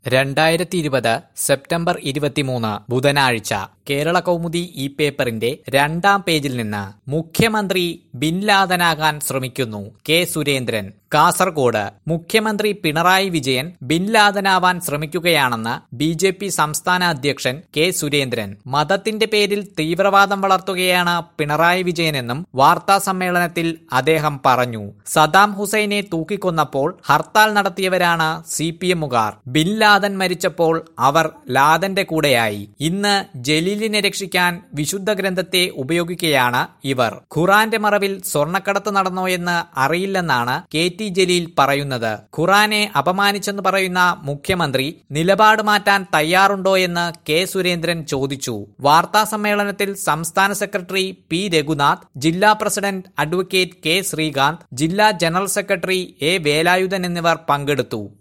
രണ്ടായിരത്തി ഇരുപത് സെപ്റ്റംബർ ഇരുപത്തിമൂന്ന് ബുധനാഴ്ച കേരള കൗമുദി ഈ പേപ്പറിന്റെ രണ്ടാം പേജിൽ നിന്ന് മുഖ്യമന്ത്രി ബിൻ ലാദനാകാൻ ശ്രമിക്കുന്നു കെ സുരേന്ദ്രൻ കാസർഗോഡ് മുഖ്യമന്ത്രി പിണറായി വിജയൻ ബിൻ ലാദനാവാൻ ശ്രമിക്കുകയാണെന്ന് ബി ജെ പി സംസ്ഥാന അധ്യക്ഷൻ കെ സുരേന്ദ്രൻ മതത്തിന്റെ പേരിൽ തീവ്രവാദം വളർത്തുകയാണ് പിണറായി വിജയനെന്നും വാർത്താ സമ്മേളനത്തിൽ അദ്ദേഹം പറഞ്ഞു സദാം ഹുസൈനെ തൂക്കിക്കൊന്നപ്പോൾ ഹർത്താൽ നടത്തിയവരാണ് സി പി എമ്മുകാർ ബിൻ ലാദൻ മരിച്ചപ്പോൾ അവർ ലാദന്റെ കൂടെയായി ഇന്ന് ജലീലിനെ രക്ഷിക്കാൻ വിശുദ്ധ ഗ്രന്ഥത്തെ ഉപയോഗിക്കുകയാണ് ഇവർ ഖുറാന്റെ മറവിൽ സ്വർണ്ണക്കടത്ത് നടന്നോ എന്ന് അറിയില്ലെന്നാണ് കെ ടി ജലീൽ പറയുന്നത് ഖുറാനെ അപമാനിച്ചെന്ന് പറയുന്ന മുഖ്യമന്ത്രി നിലപാട് മാറ്റാൻ തയ്യാറുണ്ടോ എന്ന് കെ സുരേന്ദ്രൻ ചോദിച്ചു വാർത്താ സമ്മേളനത്തിൽ സംസ്ഥാന സെക്രട്ടറി പി രഘുനാഥ് ജില്ലാ പ്രസിഡന്റ് അഡ്വക്കേറ്റ് കെ ശ്രീകാന്ത് ജില്ലാ ജനറൽ സെക്രട്ടറി എ വേലായുധൻ എന്നിവർ പങ്കെടുത്തു